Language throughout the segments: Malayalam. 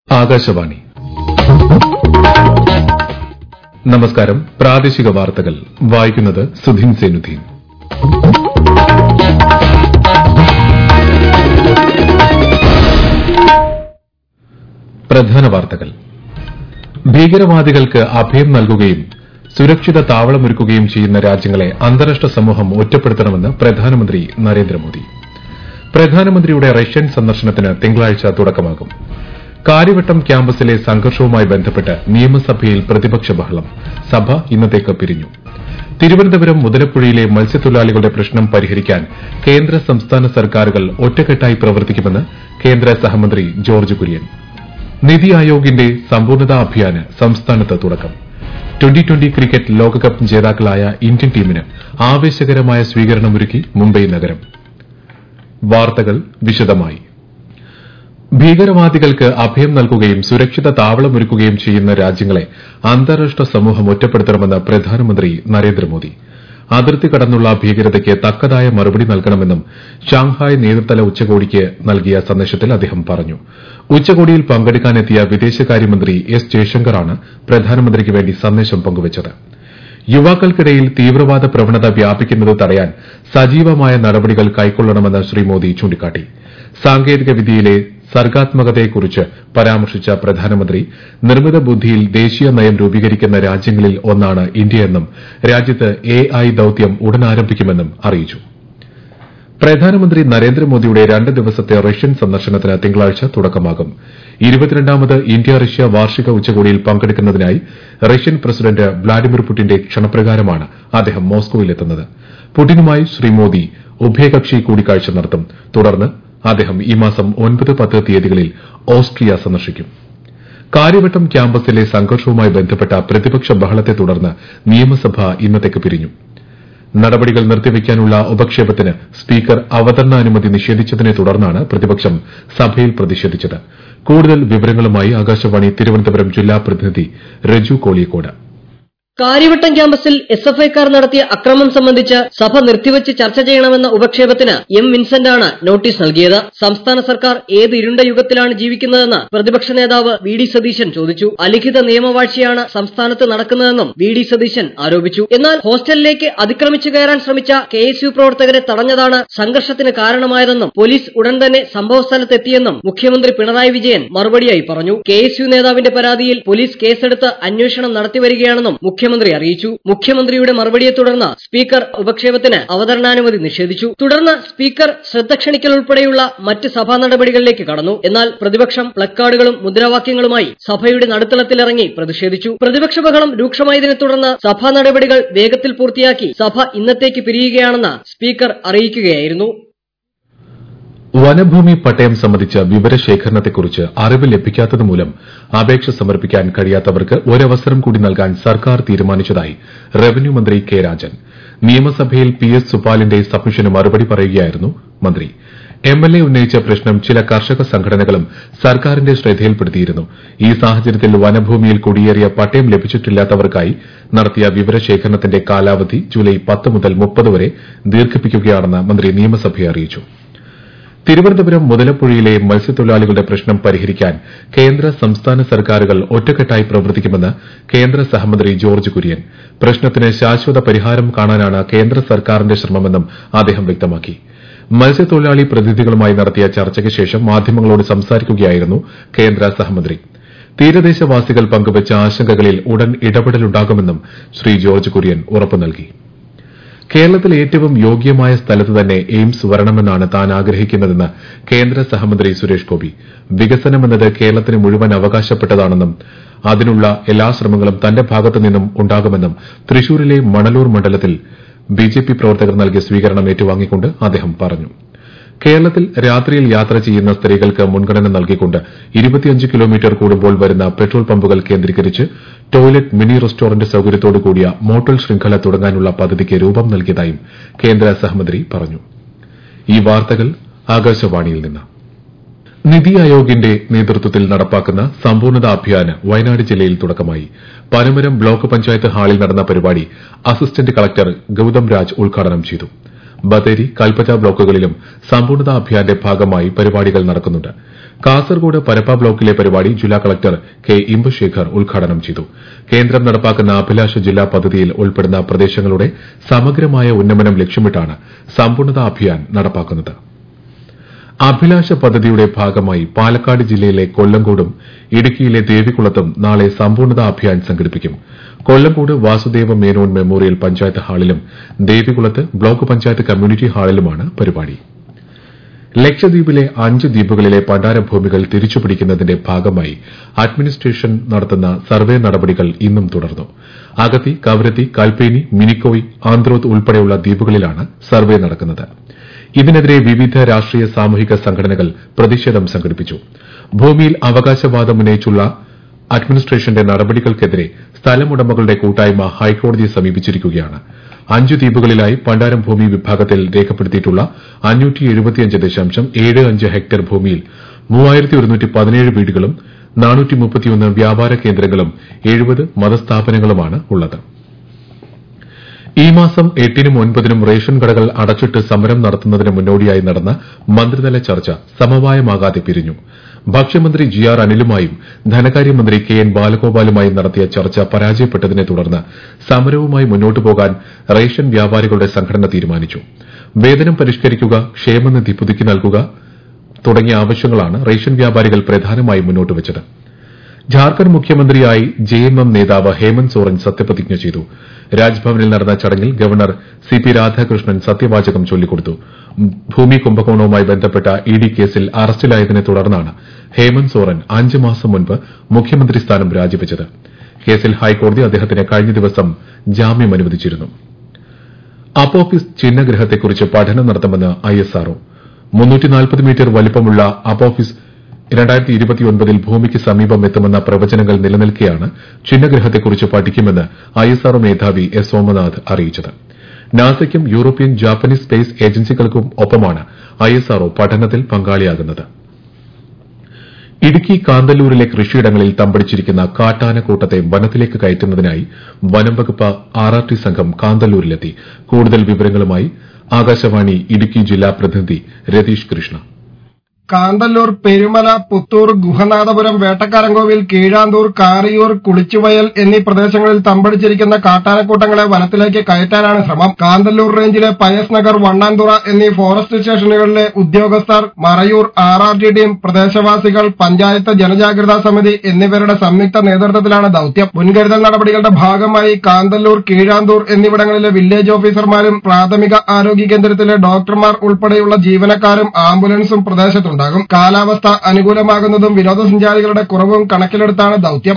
ആകാശവാണി നമസ്കാരം പ്രാദേശിക വാർത്തകൾ വായിക്കുന്നത് സുധീൻ സേനുദ്ദീൻ പ്രധാന വാർത്തകൾ ഭീകരവാദികൾക്ക് അഭയം നൽകുകയും സുരക്ഷിത താവളമൊരുക്കുകയും ചെയ്യുന്ന രാജ്യങ്ങളെ അന്താരാഷ്ട്ര സമൂഹം ഒറ്റപ്പെടുത്തണമെന്ന് പ്രധാനമന്ത്രി നരേന്ദ്രമോദി പ്രധാനമന്ത്രിയുടെ റഷ്യൻ സന്ദർശനത്തിന് തിങ്കളാഴ്ച തുടക്കമാകും കാര്യവട്ടം ക്യാമ്പസിലെ സംഘർഷവുമായി ബന്ധപ്പെട്ട് നിയമസഭയിൽ പ്രതിപക്ഷ ബഹളം സഭ ഇന്നത്തേക്ക് പിരിഞ്ഞു തിരുവനന്തപുരം മുതലപ്പുഴയിലെ മത്സ്യത്തൊഴിലാളികളുടെ പ്രശ്നം പരിഹരിക്കാൻ കേന്ദ്ര സംസ്ഥാന സർക്കാരുകൾ ഒറ്റക്കെട്ടായി പ്രവർത്തിക്കുമെന്ന് കേന്ദ്ര സഹമന്ത്രി ജോർജ് കുര്യൻ നിതി ആയോഗിന്റെ സമ്പൂർണതാ അഭിയാന് സംസ്ഥാനത്ത് തുടക്കം ട്വന്റി ട്വന്റി ക്രിക്കറ്റ് ലോകകപ്പ് ജേതാക്കളായ ഇന്ത്യൻ ടീമിന് ആവേശകരമായ സ്വീകരണമൊരുക്കി മുംബൈ നഗരം വാർത്തകൾ വിശദമായി ഭീകരവാദികൾക്ക് അഭയം നൽകുകയും സുരക്ഷിത താവളമൊരുക്കുകയും ചെയ്യുന്ന രാജ്യങ്ങളെ അന്താരാഷ്ട്ര സമൂഹം ഒറ്റപ്പെടുത്തണമെന്ന് പ്രധാനമന്ത്രി നരേന്ദ്രമോദി അതിർത്തി കടന്നുള്ള ഭീകരതയ്ക്ക് തക്കതായ മറുപടി നൽകണമെന്നും ഷാങ്ഹായ് നേതൃതല ഉച്ചകോടിക്ക് നൽകിയ സന്ദേശത്തിൽ അദ്ദേഹം പറഞ്ഞു ഉച്ചകോടിയിൽ പങ്കെടുക്കാനെത്തിയ വിദേശകാര്യമന്ത്രി എസ് ജയശങ്കറാണ് പ്രധാനമന്ത്രിക്ക് വേണ്ടി സന്ദേശം പങ്കുവച്ചത് യുവാക്കൾക്കിടയിൽ തീവ്രവാദ പ്രവണത വ്യാപിക്കുന്നത് തടയാൻ സജീവമായ നടപടികൾ കൈക്കൊള്ളണമെന്ന് ശ്രീ മോദി ചൂണ്ടിക്കാട്ടി സാങ്കേതിക വിദ്യയിലെ സർഗാത്മകതയെക്കുറിച്ച് പരാമർശിച്ച പ്രധാനമന്ത്രി നിർമ്മിത ബുദ്ധിയിൽ ദേശീയ നയം രൂപീകരിക്കുന്ന രാജ്യങ്ങളിൽ ഒന്നാണ് ഇന്ത്യയെന്നും രാജ്യത്ത് എ ഐ ദൌത്യം ഉടൻ ആരംഭിക്കുമെന്നും അറിയിച്ചു പ്രധാനമന്ത്രി നരേന്ദ്രമോദിയുടെ രണ്ട് ദിവസത്തെ റഷ്യൻ സന്ദർശനത്തിന് തിങ്കളാഴ്ച തുടക്കമാകും ഇരുപത്തിരണ്ടാമത് ഇന്ത്യ റഷ്യ വാർഷിക ഉച്ചകോടിയിൽ പങ്കെടുക്കുന്നതിനായി റഷ്യൻ പ്രസിഡന്റ് വ്ളാഡിമിർ പുടിന്റെ ക്ഷണപ്രകാരമാണ് അദ്ദേഹം മോസ്കോയിലെത്തുന്നത് പുടിനുമായി ശ്രീ മോദി ഉഭയകക്ഷി കൂടിക്കാഴ്ച നടത്തും തുടർന്ന് അദ്ദേഹം ഈ മാസം ഒൻപത് പത്ത് തീയതികളിൽ ഓസ്ട്രിയ സന്ദർശിക്കും കാര്യവട്ടം ക്യാമ്പസിലെ സംഘർഷവുമായി ബന്ധപ്പെട്ട പ്രതിപക്ഷ ബഹളത്തെ തുടർന്ന് നിയമസഭ ഇന്നത്തേക്ക് പിരിഞ്ഞു നടപടികൾ നിർത്തിവെക്കാനുള്ള ഉപക്ഷേപത്തിന് സ്പീക്കർ അവതരണാനുമതി നിഷേധിച്ചതിനെ തുടർന്നാണ് പ്രതിപക്ഷം സഭയിൽ പ്രതിഷേധിച്ചത് കൂടുതൽ വിവരങ്ങളുമായി ആകാശവാണി തിരുവനന്തപുരം ജില്ലാ പ്രതിനിധി രജു കോളിയക്കോട് കാര്യവട്ടം ക്യാമ്പസിൽ എസ് എഫ് ഐക്കാർ നടത്തിയ അക്രമം സംബന്ധിച്ച് സഭ നിർത്തിവച്ച് ചർച്ച ചെയ്യണമെന്ന ഉപക്ഷേപത്തിന് എം വിൻസെന്റാണ് നോട്ടീസ് നൽകിയത് സംസ്ഥാന സർക്കാർ ഏത് ഇരുണ്ട യുഗത്തിലാണ് ജീവിക്കുന്നതെന്ന് പ്രതിപക്ഷ നേതാവ് വി ഡി സതീശൻ ചോദിച്ചു അലിഖിത നിയമവാഴ്ചയാണ് സംസ്ഥാനത്ത് നടക്കുന്നതെന്നും വി ഡി സതീശൻ ആരോപിച്ചു എന്നാൽ ഹോസ്റ്റലിലേക്ക് അതിക്രമിച്ചു കയറാൻ ശ്രമിച്ച കെ എസ് യു പ്രവർത്തകരെ തടഞ്ഞതാണ് സംഘർഷത്തിന് കാരണമായതെന്നും പോലീസ് ഉടൻ തന്നെ സംഭവസ്ഥലത്തെത്തിയെന്നും മുഖ്യമന്ത്രി പിണറായി വിജയൻ മറുപടിയായി പറഞ്ഞു കെ എസ് യു നേതാവിന്റെ പരാതിയിൽ പോലീസ് കേസെടുത്ത് അന്വേഷണം നടത്തിവരികയാണെന്നും മുഖ്യമന്ത്രി മുഖ്യമന്ത്രി അറിയിച്ചു മുഖ്യമന്ത്രിയുടെ മറുപടിയെ തുടർന്ന് സ്പീക്കർ ഉപക്ഷേപത്തിന് അവതരണാനുമതി നിഷേധിച്ചു തുടർന്ന് സ്പീക്കർ ശ്രദ്ധ ക്ഷണിക്കൽ ഉൾപ്പെടെയുള്ള മറ്റ് സഭാ നടപടികളിലേക്ക് കടന്നു എന്നാൽ പ്രതിപക്ഷം പ്ലക്കാർഡുകളും മുദ്രാവാക്യങ്ങളുമായി സഭയുടെ നടുത്തളത്തിലിറങ്ങി പ്രതിഷേധിച്ചു പ്രതിപക്ഷ ബഹളം രൂക്ഷമായതിനെ തുടർന്ന് സഭാ നടപടികൾ വേഗത്തിൽ പൂർത്തിയാക്കി സഭ ഇന്നത്തേക്ക് പിരിയുകയാണെന്ന് സ്പീക്കർ അറിയിക്കുകയായിരുന്നു വനഭൂമി പട്ടയം സംബന്ധിച്ച വിവരശേഖരണത്തെക്കുറിച്ച് അറിവ് ലഭിക്കാത്തതുമൂലം അപേക്ഷ സമർപ്പിക്കാൻ കഴിയാത്തവർക്ക് ഒരവസരം കൂടി നൽകാൻ സർക്കാർ തീരുമാനിച്ചതായി റവന്യൂ മന്ത്രി കെ രാജൻ നിയമസഭയിൽ പി എസ് സുപാലിന്റെ സബ്മിഷന് മറുപടി പറയുകയായിരുന്നു മന്ത്രി എം എൽ എ ഉന്നയിച്ച പ്രശ്നം ചില കർഷക സംഘടനകളും സർക്കാരിന്റെ ശ്രദ്ധയിൽപ്പെടുത്തിയിരുന്നു ഈ സാഹചര്യത്തിൽ വനഭൂമിയിൽ കുടിയേറിയ പട്ടയം ലഭിച്ചിട്ടില്ലാത്തവർക്കായി നടത്തിയ വിവരശേഖരണത്തിന്റെ കാലാവധി ജൂലൈ പത്ത് മുതൽ മുപ്പത് വരെ ദീർഘിപ്പിക്കുകയാണെന്ന് മന്ത്രി നിയമസഭയെ അറിയിച്ചു തിരുവനന്തപുരം മുതലപ്പുഴയിലെ മത്സ്യത്തൊഴിലാളികളുടെ പ്രശ്നം പരിഹരിക്കാൻ കേന്ദ്ര സംസ്ഥാന സർക്കാരുകൾ ഒറ്റക്കെട്ടായി പ്രവർത്തിക്കുമെന്ന് കേന്ദ്ര സഹമന്ത്രി ജോർജ് കുര്യൻ പ്രശ്നത്തിന് ശാശ്വത പരിഹാരം കാണാനാണ് കേന്ദ്ര സർക്കാരിന്റെ ശ്രമമെന്നും അദ്ദേഹം വ്യക്തമാക്കി മത്സ്യത്തൊഴിലാളി പ്രതിനിധികളുമായി നടത്തിയ ചർച്ചയ്ക്ക് ശേഷം മാധ്യമങ്ങളോട് സംസാരിക്കുകയായിരുന്നു കേന്ദ്ര സഹമന്ത്രി തീരദേശവാസികൾ പങ്കുവച്ച ആശങ്കകളിൽ ഉടൻ ഇടപെടലുണ്ടാകുമെന്നും ശ്രീ ജോർജ് കുര്യൻ ഉറപ്പു നൽകി കേരളത്തിൽ ഏറ്റവും യോഗ്യമായ സ്ഥലത്ത് തന്നെ എയിംസ് വരണമെന്നാണ് താൻ ആഗ്രഹിക്കുന്നതെന്ന് കേന്ദ്ര സഹമന്ത്രി സുരേഷ് ഗോപി വികസനമെന്നത് കേരളത്തിന് മുഴുവൻ അവകാശപ്പെട്ടതാണെന്നും അതിനുള്ള എല്ലാ ശ്രമങ്ങളും തന്റെ ഭാഗത്തു നിന്നും ഉണ്ടാകുമെന്നും തൃശൂരിലെ മണലൂർ മണ്ഡലത്തിൽ ബിജെപി പ്രവർത്തകർ നൽകിയ സ്വീകരണം ഏറ്റുവാങ്ങിക്കൊണ്ട് അദ്ദേഹം പറഞ്ഞു കേരളത്തിൽ രാത്രിയിൽ യാത്ര ചെയ്യുന്ന സ്ത്രീകൾക്ക് മുൻഗണന നൽകിക്കൊണ്ട് ഇരുപത്തിയഞ്ച് കിലോമീറ്റർ കൂടുമ്പോൾ വരുന്ന പെട്രോൾ പമ്പുകൾ കേന്ദ്രീകരിച്ച് ടോയ്ലറ്റ് മിനി റെസ്റ്റോറന്റ് സൌകര്യത്തോടു കൂടിയ മോട്ടൽ ശൃംഖല തുടങ്ങാനുള്ള പദ്ധതിക്ക് രൂപം നൽകിയതായും കേന്ദ്ര സഹമന്ത്രി പറഞ്ഞു ഈ വാർത്തകൾ ആകാശവാണിയിൽ നിന്ന് നിതി ആയോഗിന്റെ നേതൃത്വത്തിൽ നടപ്പാക്കുന്ന സമ്പൂർണത അഭിയാന് വയനാട് ജില്ലയിൽ തുടക്കമായി പനമരം ബ്ലോക്ക് പഞ്ചായത്ത് ഹാളിൽ നടന്ന പരിപാടി അസിസ്റ്റന്റ് കളക്ടർ ഗൌതം രാജ് ഉദ്ഘാടനം ചെയ്തു ബത്തേരി കൽപ്പറ്റ ബ്ലോക്കുകളിലും സമ്പൂർണ്ണത അഭിയാന്റെ ഭാഗമായി പരിപാടികൾ നടക്കുന്നുണ്ട് കാസർഗോഡ് പരപ്പ ബ്ലോക്കിലെ പരിപാടി ജില്ലാ കളക്ടർ കെ ഇമ്പശേഖർ ഉദ്ഘാടനം ചെയ്തു കേന്ദ്രം നടപ്പാക്കുന്ന അഭിലാഷ ജില്ലാ പദ്ധതിയിൽ ഉൾപ്പെടുന്ന പ്രദേശങ്ങളുടെ സമഗ്രമായ ഉന്നമനം ലക്ഷ്യമിട്ടാണ് സമ്പൂർണ്ണത അഭിയാൻ നടപ്പാക്കുന്നത് അഭിലാഷ പദ്ധതിയുടെ ഭാഗമായി പാലക്കാട് ജില്ലയിലെ കൊല്ലങ്കോടും ഇടുക്കിയിലെ ദേവികുളത്തും നാളെ സമ്പൂർണ്ണത അഭിയാൻ സംഘടിപ്പിക്കും കൊല്ലങ്കോട് വാസുദേവ മേനോൻ മെമ്മോറിയൽ പഞ്ചായത്ത് ഹാളിലും ദേവികുളത്ത് ബ്ലോക്ക് പഞ്ചായത്ത് കമ്മ്യൂണിറ്റി ഹാളിലുമാണ് പരിപാടി ലക്ഷദ്വീപിലെ അഞ്ച് ദ്വീപുകളിലെ പണ്ടാരഭൂമികൾ തിരിച്ചുപിടിക്കുന്നതിന്റെ ഭാഗമായി അഡ്മിനിസ്ട്രേഷൻ നടത്തുന്ന സർവേ നടപടികൾ ഇന്നും തുടർന്നു അഗത്തി കവരത്തി കൽപ്പേനി മിനിക്കോയ് ആന്ത്രോത്ത് ഉൾപ്പെടെയുള്ള ദ്വീപുകളിലാണ് സർവേ നടക്കുന്നത് ഇതിനെതിരെ വിവിധ രാഷ്ട്രീയ സാമൂഹിക സംഘടനകൾ പ്രതിഷേധം സംഘടിപ്പിച്ചു ഭൂമിയിൽ അവകാശവാദം ഉന്നയിച്ചുള്ള അഡ്മിനിസ്ട്രേഷന്റെ നടപടികൾക്കെതിരെ സ്ഥലമുടമകളുടെ കൂട്ടായ്മ ഹൈക്കോടതിയെ സമീപിച്ചിരിക്കുകയാണ് അഞ്ചു ദ്വീപുകളിലായി പണ്ടാരം ഭൂമി വിഭാഗത്തിൽ രേഖപ്പെടുത്തിയിട്ടുള്ള ഹെക്ടർ ഭൂമിയിൽ വീടുകളും വ്യാപാര കേന്ദ്രങ്ങളും എഴുപത് മതസ്ഥാപനങ്ങളുമാണ് ഉള്ളത് ഈ മാസം എട്ടിനും ഒൻപതിനും റേഷൻ കടകൾ അടച്ചിട്ട് സമരം നടത്തുന്നതിന് മുന്നോടിയായി നടന്ന മന്ത്രിതല ചർച്ച സമവായമാകാതെ പിരിഞ്ഞു ഭക്ഷ്യമന്ത്രി ജി ആർ അനിലുമായും ധനകാര്യമന്ത്രി കെ എൻ ബാലഗോപാലുമായും നടത്തിയ ചർച്ച പരാജയപ്പെട്ടതിനെ തുടർന്ന് സമരവുമായി മുന്നോട്ടു പോകാൻ റേഷൻ വ്യാപാരികളുടെ സംഘടന തീരുമാനിച്ചു വേതനം പരിഷ്കരിക്കുക ക്ഷേമനിധി പുതുക്കി നൽകുക തുടങ്ങിയ ആവശ്യങ്ങളാണ് റേഷൻ വ്യാപാരികൾ പ്രധാനമായും മുന്നോട്ട് വച്ചത് ഝാർഖണ്ഡ് മുഖ്യമന്ത്രിയായി ജെഎംഎം നേതാവ് ഹേമന്ത് സോറൻ സത്യപ്രതിജ്ഞ ചെയ്തു രാജ്ഭവനിൽ നടന്ന ചടങ്ങിൽ ഗവർണർ സി പി രാധാകൃഷ്ണൻ സത്യവാചകം ചൊല്ലിക്കൊടുത്തു ഭൂമി കുംഭകോണവുമായി ബന്ധപ്പെട്ട ഇ ഡി കേസിൽ അറസ്റ്റിലായതിനെ തുടർന്നാണ് ഹേമന്ത് സോറൻ അഞ്ച് മാസം മുൻപ് മുഖ്യമന്ത്രി സ്ഥാനം രാജിവച്ചത് കേസിൽ ഹൈക്കോടതി അദ്ദേഹത്തിന് കഴിഞ്ഞ ദിവസം ജാമ്യം അനുവദിച്ചിരുന്നു അപ്പോഫിസ് ചിഹ്നഗ്രഹത്തെക്കുറിച്ച് പഠനം നടത്തുമെന്ന് ഐഎസ്ആർഒ മീറ്റർ വലിപ്പമുള്ള അപ്പോഫിസ് രണ്ടായിരത്തി ഇരുപത്തിയൊൻപതിൽ ഭൂമിക്ക് സമീപം എത്തുമെന്ന പ്രവചനങ്ങൾ നിലനിൽക്കെയാണ് ചിഹ്നഗ്രഹത്തെക്കുറിച്ച് പഠിക്കുമെന്ന് ഐഎസ്ആർഒ മേധാവി എസ് സോമനാഥ് അറിയിച്ചത് നാസയ്ക്കും യൂറോപ്യൻ ജാപ്പനീസ് സ്പേസ് ഏജൻസികൾക്കും ഒപ്പമാണ് ഐഎസ്ആർഒ പഠനത്തിൽ പങ്കാളിയാകുന്നത് ഇടുക്കി കാന്തല്ലൂരിലെ കൃഷിയിടങ്ങളിൽ തമ്പടിച്ചിരിക്കുന്ന കാട്ടാനക്കൂട്ടത്തെ വനത്തിലേക്ക് കയറ്റുന്നതിനായി വനംവകുപ്പ് ആർആർടി സംഘം കാന്തല്ലൂരിലെത്തി കൂടുതൽ വിവരങ്ങളുമായി ആകാശവാണി ഇടുക്കി ജില്ലാ പ്രതിനിധി രതീഷ് കൃഷ്ണ കാന്തല്ലൂർ പെരുമല പുത്തൂർ ഗുഹനാഥപുരം വേട്ടക്കാരൻകോവിൽ കീഴാന്തൂർ കാറിയൂർ കുളിച്ചുവയൽ എന്നീ പ്രദേശങ്ങളിൽ തമ്പടിച്ചിരിക്കുന്ന കാട്ടാനക്കൂട്ടങ്ങളെ വനത്തിലേക്ക് കയറ്റാനാണ് ശ്രമം കാന്തല്ലൂർ റേഞ്ചിലെ പയസ് നഗർ വണ്ണാൻതുറ എന്നീ ഫോറസ്റ്റ് സ്റ്റേഷനുകളിലെ ഉദ്യോഗസ്ഥർ Marayoor R R T team പ്രദേശവാസികൾ പഞ്ചായത്ത് ജനജാഗ്രതാ സമിതി എന്നിവരുടെ സംയുക്ത നേതൃത്വത്തിലാണ് ദൌത്യം മുൻകരുതൽ നടപടികളുടെ ഭാഗമായി കാന്തല്ലൂർ കീഴാന്തൂർ എന്നിവിടങ്ങളിലെ വില്ലേജ് ഓഫീസർമാരും പ്രാഥമിക ആരോഗ്യ കേന്ദ്രത്തിലെ ഡോക്ടർമാർ ഉൾപ്പെടെയുള്ള ജീവനക്കാരും ആംബുലൻസും പ്രദേശത്തുണ്ടാകും കാലാവസ്ഥ അനുകൂലമാകുന്നതും വിനോദസഞ്ചാരികളുടെ കുറവും കണക്കിലെടുത്താണ് ദൌത്യം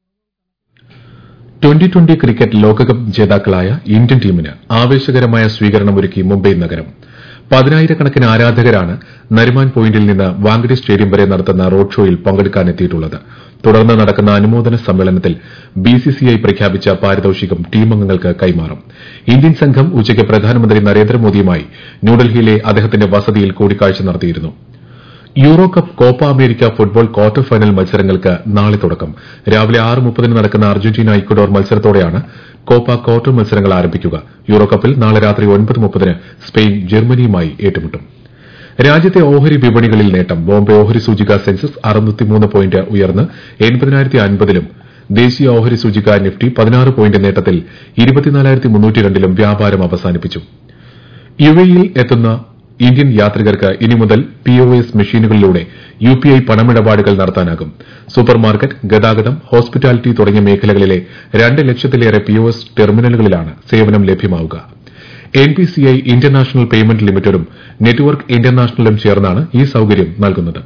ട്വന്റി ട്വന്റി ക്രിക്കറ്റ് ലോകകപ്പ് ജേതാക്കളായ ഇന്ത്യൻ ടീമിന് ആവേശകരമായ സ്വീകരണമൊരുക്കി മുംബൈ നഗരം പതിനായിരക്കണക്കിന് ആരാധകരാണ് നരിമാൻ പോയിന്റിൽ നിന്ന് വാങ്കഡെ സ്റ്റേഡിയം വരെ നടത്തുന്ന റോഡ് ഷോയിൽ പങ്കെടുക്കാനെത്തിയിട്ടുള്ളത് തുടർന്ന് നടക്കുന്ന അനുമോദന സമ്മേളനത്തിൽ ബിസിസിഐ പ്രഖ്യാപിച്ച പാരിതോഷികം ടീമംഗങ്ങൾക്ക് കൈമാറും ഇന്ത്യൻ സംഘം ഉച്ചയ്ക്ക് പ്രധാനമന്ത്രി നരേന്ദ്രമോദിയുമായി ന്യൂഡൽഹിയിലെ അദ്ദേഹത്തിന്റെ വസതിയിൽ കൂടിക്കാഴ്ച നടത്തിയിരുന്നു Euro Cup Copa America football quarter final മത്സരങ്ങൾക്ക് നാളെ തുടക്കം രാവിലെ ആറ് മുപ്പതിന് നടക്കുന്ന അർജന്റീന ഇക്വഡോർ മത്സരത്തോടെയാണ് കോപ്പ ക്വാർട്ടർ മത്സരങ്ങൾ ആരംഭിക്കുക യൂറോ കപ്പിൽ നാളെ രാത്രി ഒൻപത് മുപ്പതിന് സ്പെയിൻ ജർമ്മനിയുമായി ഏറ്റുമുട്ടും രാജ്യത്തെ ഓഹരി വിപണികളിൽ നേട്ടം ബോംബെ ഓഹരി സൂചിക സെൻസസ് അറുന്നൂറ്റിമൂന്ന് പോയിന്റ് ഉയർന്ന് എൺപതിനായിരത്തി അൻപതിലും ദേശീയ ഓഹരി സൂചിക നിഫ്റ്റി പതിനാറ് പോയിന്റ് നേട്ടത്തിൽ ഇരുപത്തിനാലായിരത്തി മുന്നൂറ്റിരണ്ടിലും വ്യാപാരം അവസാനിപ്പിച്ചു യുഎഇയിൽ എത്തുന്ന ഇന്ത്യൻ യാത്രികർക്ക് ഇനി മുതൽ പിഒഎസ് മെഷീനുകളിലൂടെ യുപിഐ പണമിടപാടുകൾ നടത്താനാകും സൂപ്പർമാർക്കറ്റ് ഗതാഗതം ഹോസ്പിറ്റാലിറ്റി തുടങ്ങിയ മേഖലകളിലെ രണ്ട് ലക്ഷത്തിലേറെ പിഒഎസ് ടെർമിനലുകളിലാണ് സേവനം ലഭ്യമാവുക എൻപിസിഐ ഇന്റർനാഷണൽ പേയ്മെന്റ് ലിമിറ്റഡും നെറ്റ്വർക്ക് ഇന്റർനാഷണലും ചേർന്നാണ് ഈ സൌകര്യം നൽകുന്നത്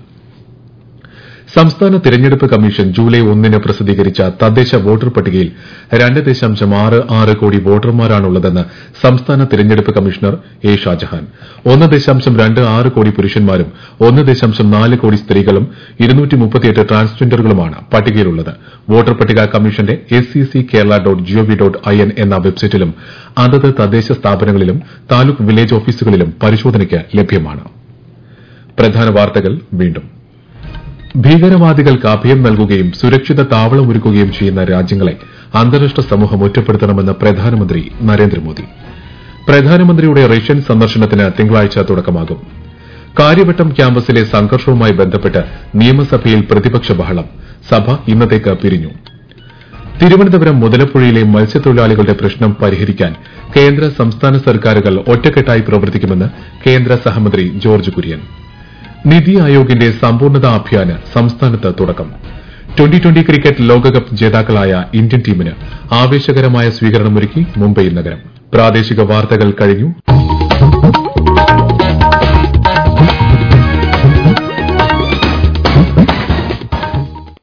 സംസ്ഥാന തിരഞ്ഞെടുപ്പ് കമ്മീഷൻ ജൂലൈ ഒന്നിന് പ്രസിദ്ധീകരിച്ച തദ്ദേശ വോട്ടർ പട്ടികയിൽ രണ്ട് ദശാംശം ആറ് ആറ് കോടി വോട്ടർമാരാണുള്ളതെന്ന് സംസ്ഥാന തിരഞ്ഞെടുപ്പ് കമ്മീഷണർ എ ഷാജഹാൻ ഒന്ന് ദശാംശം രണ്ട് ആറ് കോടി പുരുഷന്മാരും ഒന്ന് ദശാംശം നാല് കോടി സ്ത്രീകളും ഇരുന്നൂറ്റി മുപ്പത്തിയെട്ട് ട്രാൻസ്ജെൻഡറുകളുമാണ് പട്ടികയിലുള്ളത് വോട്ടർ പട്ടിക കമ്മീഷന്റെ S C C Kerala dot G O V dot I N എന്ന വെബ്സൈറ്റിലും അതത് തദ്ദേശ സ്ഥാപനങ്ങളിലും താലൂക്ക് വില്ലേജ് ഓഫീസുകളിലും പരിശോധനയ്ക്ക് ലഭ്യമാണ് പ്രധാന വാർത്തകൾ വീണ്ടും ഭീകരവാദികൾക്ക് അഭയം നൽകുകയും സുരക്ഷിത താവളമൊരുക്കുകയും ചെയ്യുന്ന രാജ്യങ്ങളെ അന്താരാഷ്ട്ര സമൂഹം ഒറ്റപ്പെടുത്തണമെന്ന് പ്രധാനമന്ത്രി നരേന്ദ്രമോദി പ്രധാനമന്ത്രിയുടെ റഷ്യൻ സന്ദർശനത്തിന് തിങ്കളാഴ്ച തുടക്കമാകും കാര്യവട്ടം ക്യാമ്പസിലെ സംഘർഷവുമായി ബന്ധപ്പെട്ട് നിയമസഭയിൽ പ്രതിപക്ഷ ബഹളം സഭ ഇന്നത്തേക്ക് പിരിഞ്ഞു തിരുവനന്തപുരം മുതലപ്പുഴയിലെ മത്സ്യത്തൊഴിലാളികളുടെ പ്രശ്നം പരിഹരിക്കാൻ കേന്ദ്ര സംസ്ഥാന സർക്കാരുകൾ ഒറ്റക്കെട്ടായി പ്രവർത്തിക്കുമെന്ന് കേന്ദ്ര സഹമന്ത്രി ജോർജ് കുര്യൻ നിതി ആയോഗിന്റെ സമ്പൂർണതാ അഭിയാന് സംസ്ഥാനത്ത് തുടക്കം ട്വന്റി ട്വന്റി ക്രിക്കറ്റ് ലോകകപ്പ് ജേതാക്കളായ ഇന്ത്യൻ ടീമിന് ആവേശകരമായ സ്വീകരണമൊരുക്കി മുംബൈ നഗരം പ്രാദേശിക വാർത്തകൾ കഴിഞ്ഞു